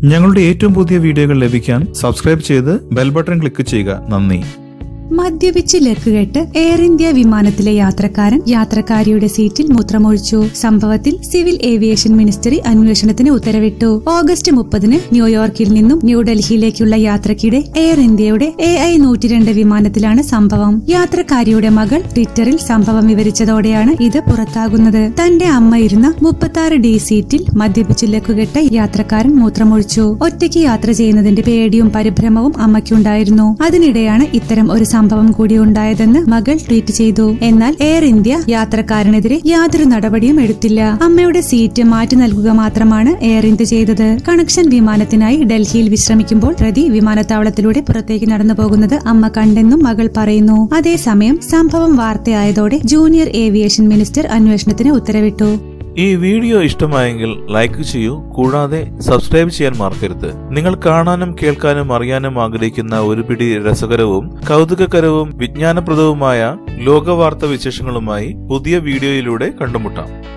ഞങ്ങളുടെ ഏറ്റവും പുതിയ വീഡിയോകൾ ലഭിക്കാൻ സബ്സ്ക്രൈബ് ചെയ്ത് ബെൽ ബട്ടൺ ക്ലിക്ക് ചെയ്യുക നന്ദി മദ്യപിച്ച് ലക്കുകെട്ട് എയർ ഇന്ത്യ വിമാനത്തിലെ യാത്രക്കാരൻ യാത്രക്കാരിയുടെ സീറ്റിൽ മൂത്രമൊഴിച്ചു സംഭവത്തിൽ സിവിൽ ഏവിയേഷൻ മിനിസ്റ്ററി അന്വേഷണത്തിന് ഉത്തരവിട്ടു ഓഗസ്റ്റ് മുപ്പതിന് ന്യൂയോർക്കിൽ നിന്നും ന്യൂഡൽഹിയിലേക്കുള്ള യാത്രക്കിടെ എയർ ഇന്ത്യയുടെ എ ഐ നൂറ്റിരണ്ട് വിമാനത്തിലാണ് സംഭവം യാത്രക്കാരിയുടെ മകൾ ട്വിറ്ററിൽ സംഭവം വിവരിച്ചതോടെയാണ് ഇത് പുറത്താകുന്നത് തന്റെ അമ്മ ഇരുന്ന മുപ്പത്തി ആറ് ഡി സീറ്റിൽ മദ്യപിച്ച് ലക്കുകെട്ട യാത്രക്കാരൻ മൂത്രമൊഴിച്ചു ഒറ്റയ്ക്ക് യാത്ര ചെയ്യുന്നതിന്റെ പേടിയും പരിഭ്രമവും അമ്മയ്ക്കുണ്ടായിരുന്നു അതിനിടെയാണ് ഇത്തരം ഒരു സംഭവം കൂടി ഉണ്ടായതെന്ന് മകൾ ട്വീറ്റ് ചെയ്തു എന്നാൽ എയർ ഇന്ത്യ യാത്രക്കാരനെതിരെ യാതൊരു നടപടിയും എടുത്തില്ല അമ്മയുടെ സീറ്റ് മാറ്റി നൽകുക മാത്രമാണ് എയർ ഇന്ത്യ ചെയ്തത് കണക്ഷൻ വിമാനത്തിനായി ഡൽഹിയിൽ വിശ്രമിക്കുമ്പോൾ പ്രതി വിമാനത്താവളത്തിലൂടെ പുറത്തേക്ക് നടന്നു പോകുന്നത് അമ്മ കണ്ടെന്നും മകൾ പറയുന്നു അതേസമയം സംഭവം വാർത്തയായതോടെ ജൂനിയർ ഏവിയേഷൻ മിനിസ്റ്റർ അന്വേഷണത്തിന് ഉത്തരവിട്ടു ഈ വീഡിയോ ഇഷ്ടമായെങ്കിൽ ലൈക്ക് ചെയ്യൂ കൂടാതെ സബ്സ്ക്രൈബ് ചെയ്യാൻ മറക്കരുത് നിങ്ങൾ കാണാനും കേൾക്കാനും അറിയാനും ആഗ്രഹിക്കുന്ന ഒരു പിടി രസകരവും കൗതുകകരവും വിജ്ഞാനപ്രദവുമായ ലോകവാർത്ത വിശേഷങ്ങളുമായി പുതിയ വീഡിയോയിലൂടെ കണ്ടുമുട്ടാം